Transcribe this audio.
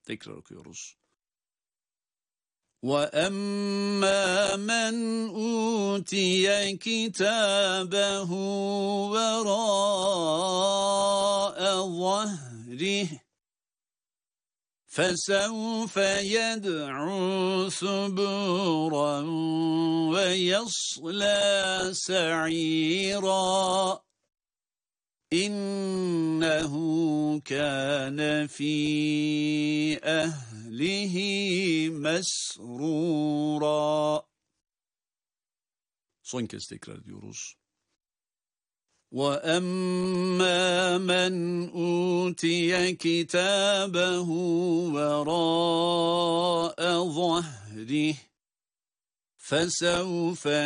Tekrar okuyoruz. وَأَمَّا مَنْ أُوتِيَ كِتَابَهُ وَرَاءَ ظَهْرِهِ فسوف يدعو ثبورا ويصلى سعيرا إنه كان في أهله مسرورا Son kez tekrar ediyoruz. وَأَمَّا مَنْ أُوتِيَ كِتَابَهُ وَرَاءَ ظَهْرِهِ فَسَوْفَ